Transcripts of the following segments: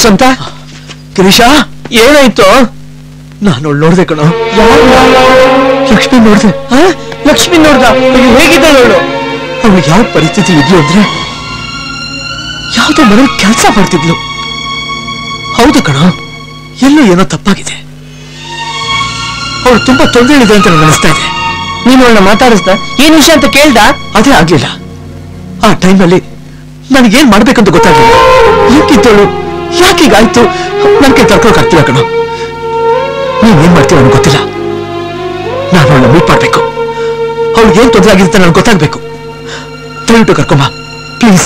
ಸಂತ ಗಿರೀಶ ಏನಾಯ್ತು ನಾನು ಅವಳು ನೋಡ್ದೆ ಕಣೋ ಲಕ್ಷ್ಮಿ ನೋಡ್ದೆ ಲಕ್ಷ್ಮಿ ನೋಡ್ದ ಹೇಗಿದ್ದ ನೋಡು ಅವಳು ಯಾವ ಪರಿಸ್ಥಿತಿ ಇದ್ಲು ಅಂದ್ರೆ ಯಾವ್ದೋ ಮನೇಲಿ ಕೆಲಸ ಮಾಡ್ತಿದ್ಲು ಹೌದು ಕಣ ಎಲ್ಲೋ ಏನೋ ತಪ್ಪಾಗಿದೆ ಅವಳು ತುಂಬಾ ತೊಂದರೆ ಅಂತ ನನಗೆ ಅನಿಸ್ತಾ ಇದೆ ನೀನು ಅವಳನ್ನ ಮಾತಾಡಿಸ್ದ ಏನ್ ವಿಷಯ ಅಂತ ಕೇಳ್ದ ಅದೇ ಆಗ್ಲಿಲ್ಲ ಆ ಟೈಮಲ್ಲಿ ನನಗೇನ್ ಮಾಡ್ಬೇಕಂತ ಗೊತ್ತಾಗ್ಲಿಲ್ಲ ಯಾಕಿದ್ದಳು ಯಾಕೀಗಾಯ್ತು ನನ್ಗೆ ತರ್ಕೊಳಕ್ ಆಗ್ತಿಲ್ಲ ಕಣ ನೀವೇನ್ ಮಾಡ್ತೀವ ನನಗೆ ಗೊತ್ತಿಲ್ಲ ನಾನು ಅವಳನ್ನ ಮೀಟ್ ಮಾಡ್ಬೇಕು ಅವಳಿಗೆ ಏನ್ ತೊಂದರೆ ಆಗಿದೆ ಅಂತ ನನಗೆ ಗೊತ್ತಾಗ್ಬೇಕು ದಯವಿಟ್ಟು ಕರ್ಕೊಂಬ ಪ್ಲೀಸ್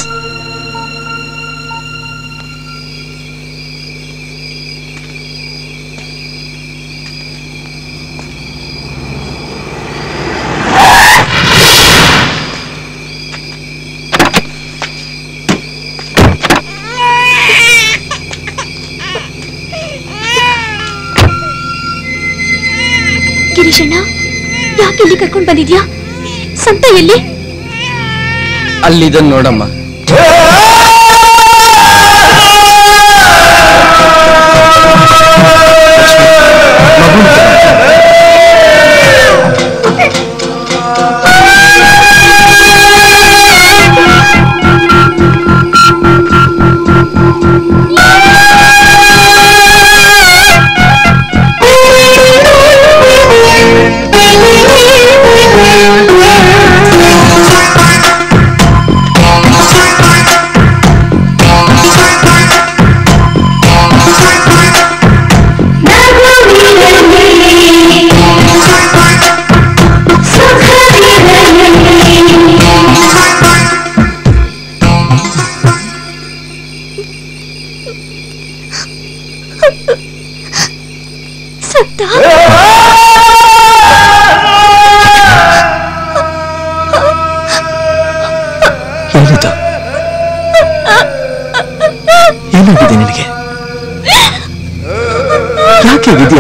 ಗಿರೀಶಣ್ಣ ಯಾಕೆ ಇಲ್ಲಿ ಕರ್ಕೊಂಡ್ ಬಂದಿದ್ಯಾ ಸಂತ ಎಲ್ಲಿ ಅಲ್ಲಿದನ್ ನೋಡಮ್ಮ ಸಂತ ಏನಿದು ಏನಾಗಿದೆ ನಿನಗೆ ಯಾಕೆ ವಿದ್ಯಾ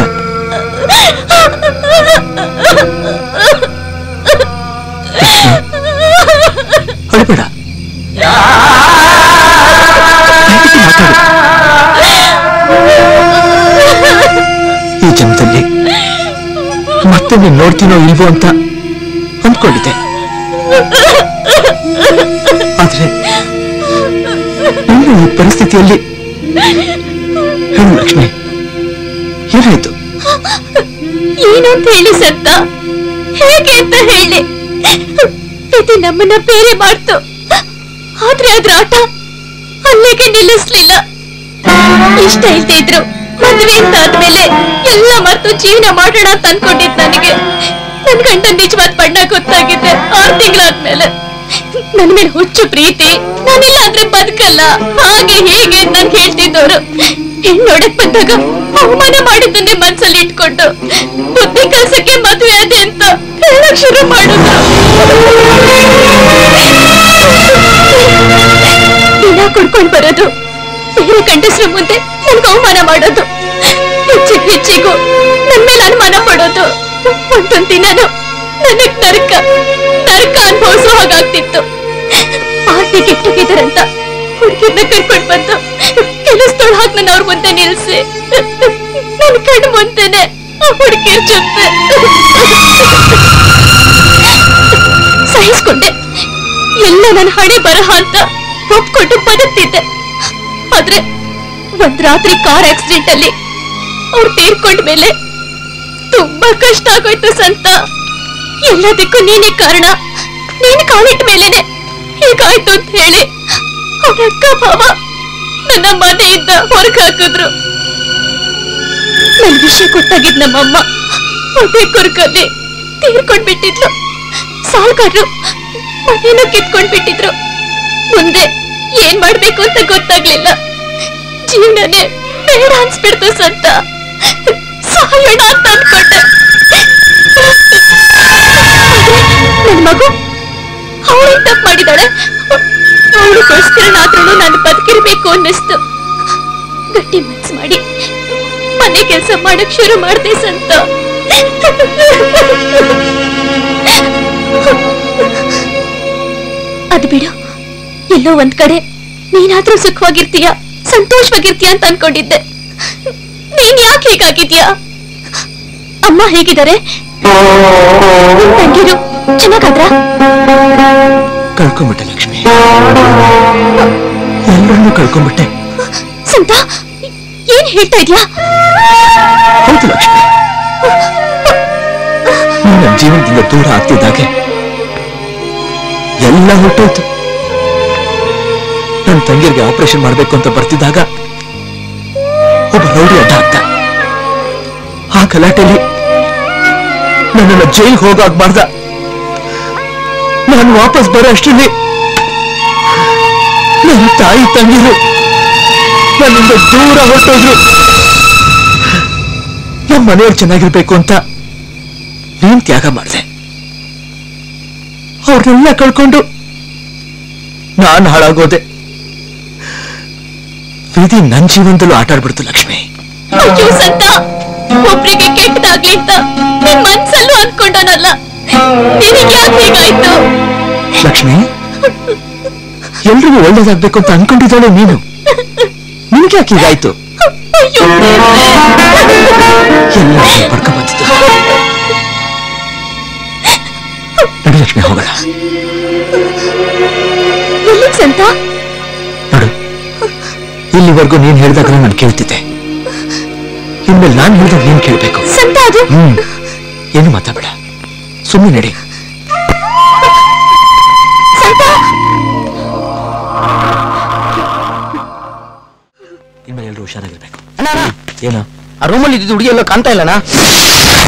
ಅಳಬೇಡ ದಯವಿಟ್ಟು ಮಾತಾಡು ಈ ಜನ್ಮದಲ್ಲಿ ಮತ್ತೆ ನೀನ್ ನೋಡ್ತೀನೋ ಇಲ್ವೋ ಅಂತ ಅಂದ್ಕೊಂಡಿದ್ದೆ ಆದ್ರೆ ಇನ್ನು ಈ ಪರಿಸ್ಥಿತಿಯಲ್ಲಿ ಹೇಳು ಲಕ್ಷ್ಮಿ ಏನಾಯ್ತು ಏನು ಅಂತ ಹೇಳಿ ಸಂತ ಹೇಗೆ ಅಂತ ಹೇಳಿ ಇದು ನಮ್ಮನ್ನ ಬೇರೆ ಮಾಡ್ತು ಆದ್ರೆ ಅದ್ರ ಆಟ ಅಲ್ಲಿಗೆ ನಿಲ್ಲಿಸ್ಲಿಲ್ಲ ಇಷ್ಟ ಇಲ್ದೇ ಇದ್ರು ಮದ್ವೆ ಅಂತ ಆದ್ಮೇಲೆ ಎಲ್ಲ ಮರ್ತು ಜೀವನ ಮಾಡೋಣ ಅಂತ ಅನ್ಕೊಂಡಿದ್ ನನಗೆ ನನ್ ಗಂಡ ನಿಜವಾದ ಬಣ್ಣ ಗೊತ್ತಾಗಿದೆ ಆರ್ ತಿಂಗಳಾದ್ಮೇಲೆ ನನ್ ಮೇಲೆ ಹುಚ್ಚು ಪ್ರೀತಿ ನಾನಿಲ್ಲ ಅಂದ್ರೆ ಬದುಕಲ್ಲ ಹಾಗೆ ಹೀಗೆ ನನ್ ಹೇಳ್ತಿದ್ದವ್ರು ಹೆಣ್ ನೋಡಕ್ ಬಂದಾಗ ಅವಮಾನ ಮಾಡಿದ್ದನ್ನೇ ಮನ್ಸಲ್ಲಿ ಇಟ್ಕೊಂಡು ಬುದ್ಧಿ ಕಲ್ಸಕ್ಕೆ ಮದ್ವೆ ಅದೇ ಅಂತ ಹೇಳಕ್ ಶುರು ಮಾಡಿದ್ರು ದಿನ ಕುಡ್ಕೊಂಡ್ ಬರೋದು ಬೇರೆ ಗಂಡಸ್ರ ಮುಂದೆ ನನ್ಗೆ ಅವಮಾನ ಮಾಡೋದು ಹೆಚ್ಚಿಗೆ ಹೆಚ್ಚಿಗೂ ನನ್ ಮೇಲೆ ಅನುಮಾನ ಪಡೋದು ಒಂದೊಂದ್ ದಿನನು ನನಗ್ ನರಕ ನರಕ ಅನ್ಭವಿಸೋ ಹಾಗಾಗ್ತಿತ್ತು ಪಾರ್ಟಿ ಗೆಟ್ ಟುಗೆದರ್ ಅಂತ ಹುಡುಗಿರ್ನ ಕರ್ಕೊಂಡ್ ಬಂದು ಕೆಲಸದೊಳ್ ಹಾಕಿ ನನ್ನ ಅವ್ರ ಮುಂದೆ ನಿಲ್ಸಿ ನನ್ ಕಣ್ಣು ಮುಂದೆನೆ ಆ ಹುಡುಗಿರ್ ಜೊತೆ ಸಹಿಸ್ಕೊಂಡೆ ಎಲ್ಲ ನನ್ನ ಹಣೆ ಬರಹ ಅಂತ ಒಪ್ಕೊಂಡು ಬದುಕ್ತಿದ್ದೆ ಆದ್ರೆ ಒಂದ್ ರಾತ್ರಿ ಕಾರ್ ಆಕ್ಸಿಡೆಂಟ್ ಅಲ್ಲಿ ಅವ್ರು ತೀರ್ಕೊಂಡ ಮೇಲೆ ತುಂಬಾ ಕಷ್ಟ ಆಗೋಯ್ತು ಸಂತ ಎಲ್ಲದಕ್ಕೂ ನೀನೇ ಕಾರಣ ನೀನ್ ಕಾಲಿಟ್ಟ ಮೇಲೇನೆ ಹೀಗಾಯ್ತು ಅಂತ ಹೇಳಿ ಅವ್ರ ಅಕ್ಕ ಭಾವ ನನ್ನ ಮನೆಯಿಂದ ಹೊರಗೆ ಹಾಕಿದ್ರು ನನ್ ವಿಷಯ ಗೊತ್ತಾಗಿದ್ ನಮ್ಮಮ್ಮ ಅದೇ ಕುರ್ಕಲ್ಲಿ ತೀರ್ಕೊಂಡ್ ಬಿಟ್ಟಿದ್ಲು ಸಾಲ್ಗಾರರು ಮನೇನು ಕಿತ್ಕೊಂಡ್ ಬಿಟ್ಟಿದ್ರು ಮುಂದೆ ಏನ್ ಮಾಡ್ಬೇಕು ಅಂತ ಗೊತ್ತಾಗ್ಲಿಲ್ಲ ಜೀವನನೇ ಬೇಡ ಅನ್ಸ್ಬಿಡ್ತು ಸಂತ ಸಾಯೋಣ ಅಂತ ಅನ್ಕೊಂಡೆ ನನ್ ಮಗು ಅವಳೇನ್ ತಪ್ಪು ಮಾಡಿದಾಳೆ ಅವಳಿಗೋಸ್ಕರನಾದ್ರೂ ನಾನು ಬದುಕಿರ್ಬೇಕು ಅನ್ನಿಸ್ತು ಗಟ್ಟಿ ಮನ್ಸ್ ಮಾಡಿ ಮನೆ ಕೆಲಸ ಮಾಡಕ್ ಶುರು ಮಾಡ್ದೆ ಸಂತ ಅದ್ ಬಿಡು ಎಲ್ಲೋ ಒಂದ್ ಕಡೆ ನೀನಾದ್ರೂ ಸುಖವಾಗಿರ್ತೀಯ ಸಂತೋಷವಾಗಿರ್ತೀಯ ಅಂತ ಅನ್ಕೊಂಡಿದ್ದೆ ನೀನ್ ಯಾಕೆ ಹೀಗಾಗಿದ್ಯಾ ಅಮ್ಮ ಹೇಗಿದ್ದಾರೆ ನಿಮ್ ತಂಗಿರು ಚೆನ್ನಾಗಾದ್ರ ಕಳ್ಕೊಂಬಿಟ್ಟೆ ಲಕ್ಷ್ಮಿ ಎಲ್ಲರನ್ನೂ ಕಳ್ಕೊಂಬಿಟ್ಟೆ ಸಂತ ಏನ್ ಹೇಳ್ತಾ ಇದ್ಯಾ ಹೌದು ಲಕ್ಷ್ಮಿ ನೀನ್ ನನ್ನ ಜೀವನದಿಂದ ದೂರ ಆಗ್ತಿದ್ದಾಗೆ ಎಲ್ಲ ಹೊಟ್ಟೋಯ್ತು ನನ್ನ ತಂಗಿಯರಿಗೆ ಆಪರೇಷನ್ ಮಾಡ್ಬೇಕು ಅಂತ ಬರ್ತಿದ್ದಾಗ ಒಬ್ಬ ರೌಡಿ ಅಡ್ಡ ಆಗ್ತ ಆ ಗಲಾಟೆಯಲ್ಲಿ ನನ್ನನ್ನು ಜೈಲ್ಗೆ ಹೋಗಾಗ್ ಮಾಡ್ದ ನಾನು ವಾಪಸ್ ಬರೋ ಅಷ್ಟರಲ್ಲಿ ನನ್ನ ತಾಯಿ ತಂಗಿರು ನನ್ನಿಂದ ದೂರ ಹೊರಟೋದ್ರು ನಮ್ಮ ಮನೆಯವ್ರು ಚೆನ್ನಾಗಿರ್ಬೇಕು ಅಂತ ನೀನ್ ತ್ಯಾಗ ಮಾಡಿದೆ ಅವ್ರನ್ನೆಲ್ಲ ಕಳ್ಕೊಂಡು ನಾನ್ ಹಾಳಾಗೋದೆ ವಿಧಿ ನನ್ ಜೀವನದಲ್ಲೂ ಆಟ ಆಡ್ಬಿಡ್ತು ಲಕ್ಷ್ಮಿ ಅಯ್ಯೋ ಸಂತ ಒಬ್ರಿಗೆ ಕೆಟ್ಟದಾಗ್ಲಿ ಅಂತ ನಿನ್ ಮನ್ಸಲ್ಲೂ ಅನ್ಕೊಂಡನಲ್ಲ ನಿನಗೆ ಯಾಕೆ ಹೀಗಾಯ್ತು ಲಕ್ಷ್ಮಿ ಎಲ್ರಿಗೂ ಒಳ್ಳೇದಾಗ್ಬೇಕು ಅಂತ ಅನ್ಕೊಂಡಿದ್ದಾಳೆ ನೀನು ನಿನ್ಗೆ ಯಾಕೆ ಹೀಗಾಯ್ತು ಅಯ್ಯೋ ದೇವ್ರೇ. ಎಲ್ಲ ಪಡ್ಕ ಬಂದಿದ್ದು ನಡಿ ಲಕ್ಷ್ಮಿ ಹೋಗೋಣ ಎಲ್ಲಿಗ್ ಸಂತ ನೋಡು ಇಲ್ಲಿವರೆಗೂ ನೀನ್ ಹೇಳ್ದಾಗ ನಾನು ಕೇಳ್ತಿದ್ದೆ ಇನ್ಮೇಲೆ ನಾನು ಹೇಳ್ದಾಗ ನೀನ್ ಕೇಳ್ಬೇಕು ಸಂತ ಅದು ಹ್ಮ್ ಏನು ಮಾತಾಡಬೇಡ ಸುಮ್ಮನೆ ನಡಿ ಸಂತ ಇನ್ಮೇಲೆ ಎಲ್ಲರೂ ಹುಷಾರಾಗಿರ್ಬೇಕು ಅಣ್ಣ ಅಣ್ಣ, ಏನೋ ಆ ರೂಮಲ್ಲಿ ಇದ್ದಿದ್ದು ಹುಡುಗಿ ಎಲ್ಲೋ ಕಾಣ್ತಾ ಇಲ್ಲಣ್ಣ